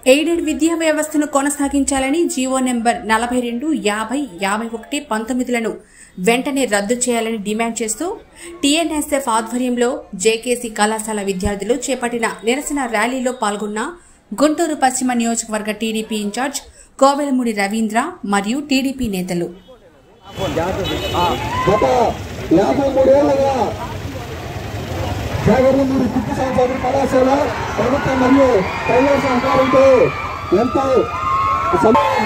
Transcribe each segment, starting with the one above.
Aided విద్యా వ్యవస్థను కొనసాగించాలని జీవో నెంబర్ నలభై రెండు యాభై యాభై ఒకటి పంతొమ్మిదిలను వెంటనే రద్దు చేయాలని డిమాండ్ చేస్తూ టీఎన్ఎస్ఎఫ్ ఆధ్వర్యంలో జేకేసీ కళాశాల విద్యార్థులు చేపట్టిన నిరసన ర్యాలీలో పాల్గొన్న గుంటూరు పశ్చిమ నియోజకవర్గ టీడీపీ ఇన్ఛార్జ్ కోవెలమూడి రవీంద్ర మరియు టీడీపీ నేతలు గత యాభై మూడేళ్లుగా జగన్మూడి కుప్పసాం చదువు కళాశాల ప్రభుత్వం మరియు ప్రైవేట్ సహకారంతో ఎంతో సమయం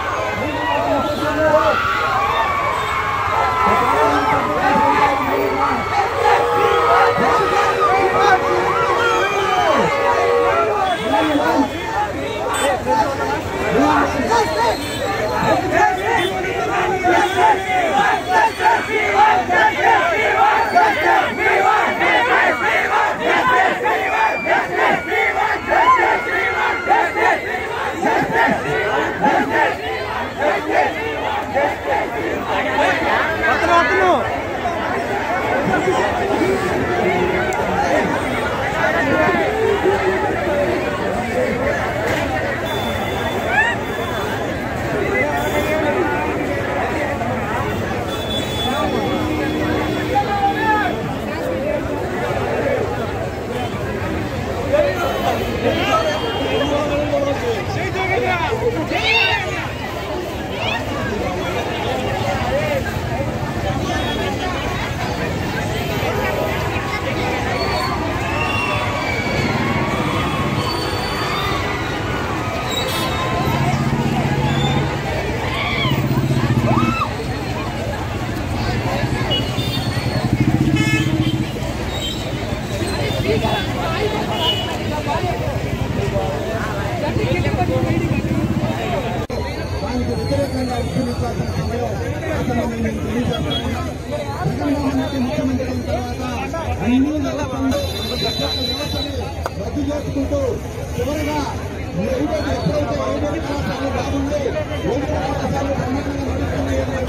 దానికి వ్యతిరేకంగా ఉద్యమించాల్సిన సమయం ఆసన్నమని నేను తెలియజేస్తున్నాను. జగన్మోహన్ రెడ్డి ముఖ్యమంత్రి అయిన తర్వాత అన్ని వ్యవస్థలు ప్రతి ఒక్క వ్యవస్థని రద్దు చేసుకుంటూ చివరిగా ఏదైతే ఎప్పుడైతే ఏదైతే కళాశాలలు బాగుంది ఏదైతే కళాశాలలు బ్రహ్మాండంగా నడుస్తున్నాయని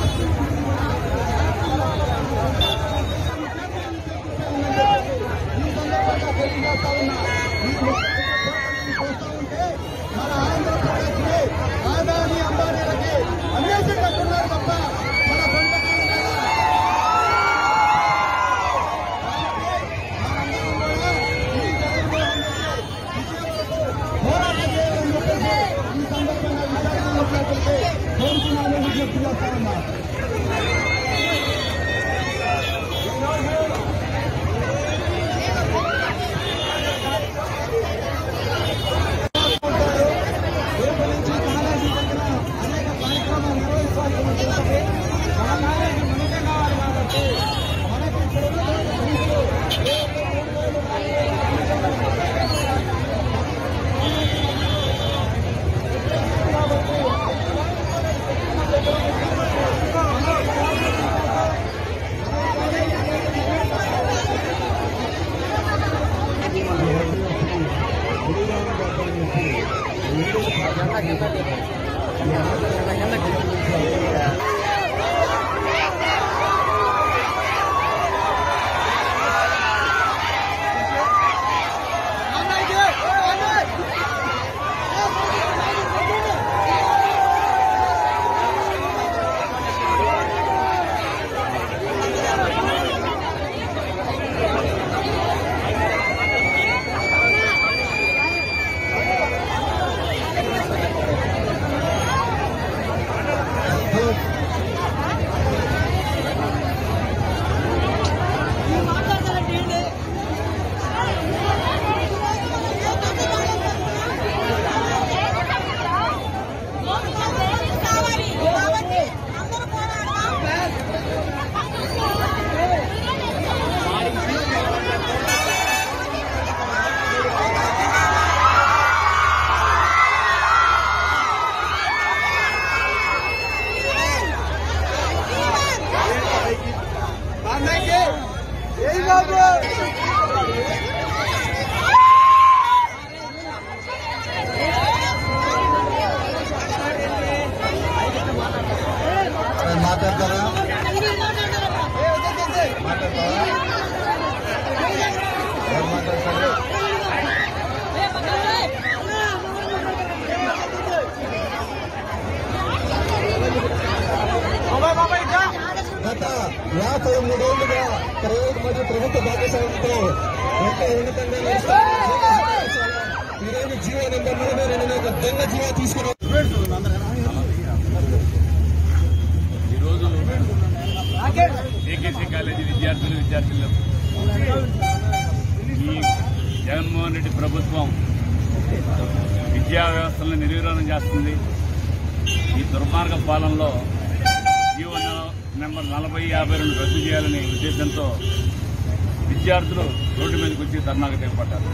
ఈ సందర్భంగా తెలియజేస్తా ఉన్నా ఈ చూస్తా ఉంటే మన ఆంధ్రప్రదేశ్ ని ఆదాని అంబానీలకి అన్వేషిస్తున్నారు తప్ప మన సొంత కాలం కదా. మనందరం కూడా ఈ జగన్మోహన్ రెడ్డి విజయం వరకు పోరాటం చేయాలని చెప్పేసి ఈ సందర్భంగా విచారణ వచ్చినట్లయితే కోరుతున్నాను విజ్ఞప్తి చేస్తా ఉన్నా రేపు నుంచి కాలేజీ దగ్గర అనేక కార్యక్రమాలు నిర్వహిస్తాల్సి ఉంటుంది మన కాలేజీ మనకే కావాలి కాబట్టి మనకి ఇక్కడ ఉన్నటువంటి ఫీజులు రేపు మూడు వేలు నాలుగు వేలు ఐదు వేలు రెండు జీవో నెంబర్ నలభై రెండు ఒక దొంగ జీవో తీసుకుని ఈరోజు ఏకేసీ కాలేజీ విద్యార్థులు విద్యార్థులు ఈ జగన్మోహన్ రెడ్డి ప్రభుత్వం విద్యా వ్యవస్థలను నిర్వీర్యం చేస్తుంది ఈ దుర్మార్గ పాలనలో జీవో నెంబర్ నలభై యాభై రెండు రద్దు చేయాలనే ఉద్దేశంతో విద్యార్థులు రోడ్డు మీదకి వచ్చి ధర్నాకు తెగపడ్డారు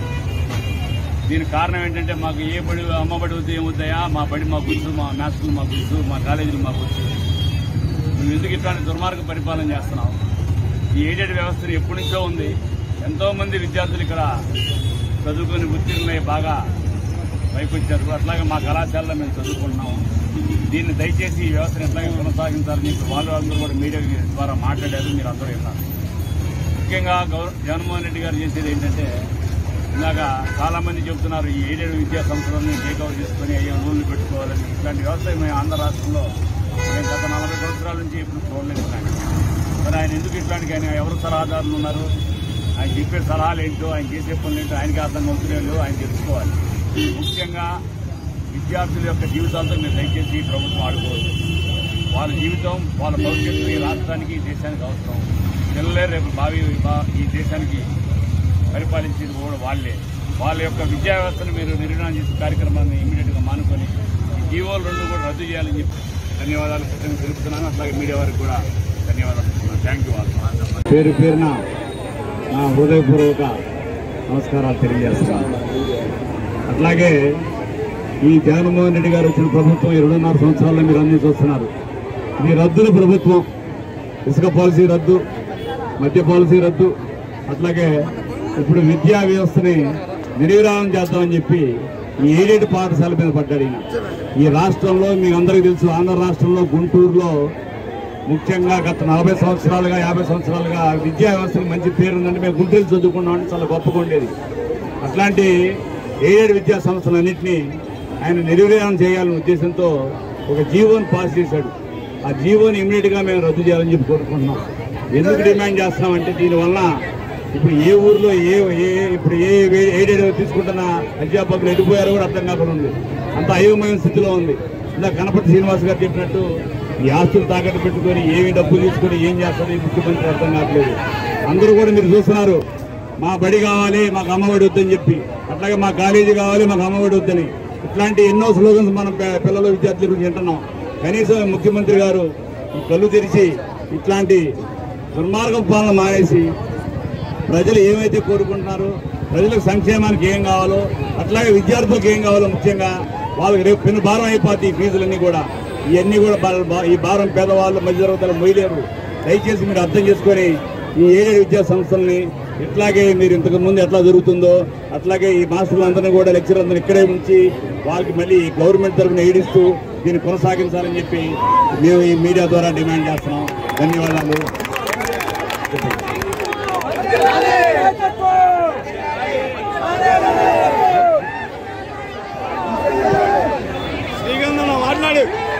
దీనికి కారణం ఏంటంటే మాకు ఏ బడి అమ్మబడి వద్దు ఏమొద్దాయా మా బడి మాకు గుర్తు మా మ్యాథ్స్లు మాకు గుర్తు మా కాలేజీలు మాకు గుర్తు నువ్వు ఎందుకు ఇట్లాంటి దుర్మార్గ పరిపాలన చేస్తున్నావు ఈ ఎయిడెడ్ వ్యవస్థ ఎప్పటి నుంచో ఉంది ఎంతో మంది విద్యార్థులు ఇక్కడ చదువుకొని ఉత్తీర్ణులై బాగా పైకి వచ్చారు అట్లాగే మా కళాశాలలో మేము చదువుకుంటున్నాము దీన్ని దయచేసి ఈ వ్యవస్థను ఎట్లాగే కొనసాగించాలని చెప్పి వాళ్ళు అందరూ కూడా మీడియా ద్వారా మాట్లాడారు మీరు అందరూ విన్నారు ముఖ్యంగా గౌరవ జగన్మోహన్ రెడ్డి గారు చేసేది ఏంటంటే ఇందాక చాలా మంది చెబుతున్నారు ఈ ఏడేడు విద్యా సంస్థలను టేక్ ఓవర్ చేసుకుని అయ్యే ఊళ్ళు పెట్టుకోవాలని ఇట్లాంటి వ్యవస్థ మేము ఆంధ్ర రాష్ట్రంలో మేము గత నలభై సంవత్సరాల నుంచి ఇప్పుడు చూడలేదు ఇట్లాంటి మరి ఆయన ఎందుకు ఇట్లాంటి ఆయన ఎవరు సలహాదారులు ఉన్నారు ఆయన చెప్పే సలహాలు ఏంటో ఆయన చేసే పనులు ఏంటో ఆయనకి అర్థం అవుతున్నాయో ఆయన తెలుసుకోవాలి ముఖ్యంగా విద్యార్థుల యొక్క జీవితాలతో మీరు దయచేసి ఈ ప్రభుత్వం ఆడుకోవద్దు వాళ్ళ జీవితం వాళ్ళ భవిష్యత్తు ఈ రాష్ట్రానికి ఈ దేశానికి అవసరం పిల్లలే రేపు భావి భా- ఈ దేశానికి పరిపాలించేది కూడా వాళ్ళే వాళ్ళ యొక్క విద్యా వ్యవస్థను మీరు నిర్వహణ చేసే కార్యక్రమాన్ని ఇమీడియట్ గా మానుకొని ఈ జీవోలు రెండు కూడా రద్దు చేయాలని చెప్పి ధన్యవాదాలు కృతజ్ఞతలు తెలుపుతున్నాను అట్లాగే మీడియా వారికి కూడా ధన్యవాదాలు చెప్తున్నాను థ్యాంక్ యూ వాళ్ళు పేరు పేరున నా హృదయపూర్వక నమస్కారాలు తెలియజేస్తున్నాను అట్లాగే ఈ జగన్మోహన్ రెడ్డి గారు వచ్చిన ప్రభుత్వం ఈ రెండున్నర సంవత్సరాల్లో మీరు అన్ని చూస్తున్నారు ఇది రద్దుల ప్రభుత్వం ఇసుక పాలసీ రద్దు మద్య పాలసీ రద్దు అట్లాగే ఇప్పుడు విద్యా వ్యవస్థని నిర్విరామం చేద్దామని చెప్పి ఈ ఏడేడు పాఠశాల మీద పడ్డాడు ఈయన ఈ రాష్ట్రంలో మీకు అందరికీ తెలుసు ఆంధ్ర రాష్ట్రంలో గుంటూరులో ముఖ్యంగా గత నలభై సంవత్సరాలుగా యాభై సంవత్సరాలుగా విద్యా వ్యవస్థకి మంచి పేరు ఉందంటే మేము గుంటూరు చదువుకున్నామని చాలా గొప్పగా ఉండేది అట్లాంటి ఏడేడు విద్యా సంస్థలన్నింటినీ ఆయన నిర్వీర్యం చేయాలనే ఉద్దేశంతో ఒక జీవోని పాస్ చేశాడు ఆ జీవోని ఇమీడియట్ గా మేము రద్దు చేయాలని చెప్పి కోరుకుంటున్నాం ఎందుకు డిమాండ్ చేస్తున్నామంటే దీనివల్ల ఇప్పుడు ఏ ఊర్లో ఏ ఏ ఇప్పుడు ఏ ఏడేడు తీసుకుంటున్న అధ్యాపకులు ఎడిపోయారో కూడా అర్థం కాకుండా ఉంది అంత అయోమయం స్థితిలో ఉంది ఇలా గణపతి శ్రీనివాస్ గారు చెప్పినట్టు ఈ ఆస్తులు తాకట్టు పెట్టుకొని ఏమి డబ్బులు తీసుకొని ఏం చేస్తారు ఈ ముఖ్యమంత్రి అర్థం కావట్లేదు అందరూ కూడా మీరు చూస్తున్నారు మా బడి కావాలి మాకు అమ్మఒడి వద్దని చెప్పి అట్లాగే మా కాలేజీ కావాలి మాకు అమ్మఒడి వద్దని ఇట్లాంటి ఎన్నో స్లోగన్స్ మనం పి- పిల్లలు విద్యార్థుల గురించి వింటున్నాం కనీసం ముఖ్యమంత్రి గారు ఈ కళ్ళు తెరిచి ఇట్లాంటి దుర్మార్గం పాలన మానేసి ప్రజలు ఏమైతే కోరుకుంటున్నారో ప్రజలకు సంక్షేమానికి ఏం కావాలో అట్లాగే విద్యార్థులకు ఏం కావాలో ముఖ్యంగా వాళ్ళకి రేపు పెను భారం అయిపోతాయి ఈ ఫీజులన్నీ కూడా ఇవన్నీ కూడా బా- బా- ఈ భారం పేదవాళ్ళు మధ్యతరగతులు మొయ్యలేరు దయచేసి మీరు అర్థం చేసుకొని ఈ ఏడు విద్యా సంస్థల్ని ఇట్లాగే మీరు ఇంతకు ముందు ఎట్లా జరుగుతుందో అట్లాగే ఈ మాస్టర్లు అందరినీ కూడా లెక్చర్ అందరినీ ఇక్కడే ఉంచి వాళ్ళకి మళ్ళీ గవర్నమెంట్ తరఫున ఏడిస్తూ దీన్ని కొనసాగించాలని చెప్పి మేము ఈ మీడియా ద్వారా డిమాండ్ చేస్తున్నాం ధన్యవాదాలు శ్రీగంధం మాట్లాడు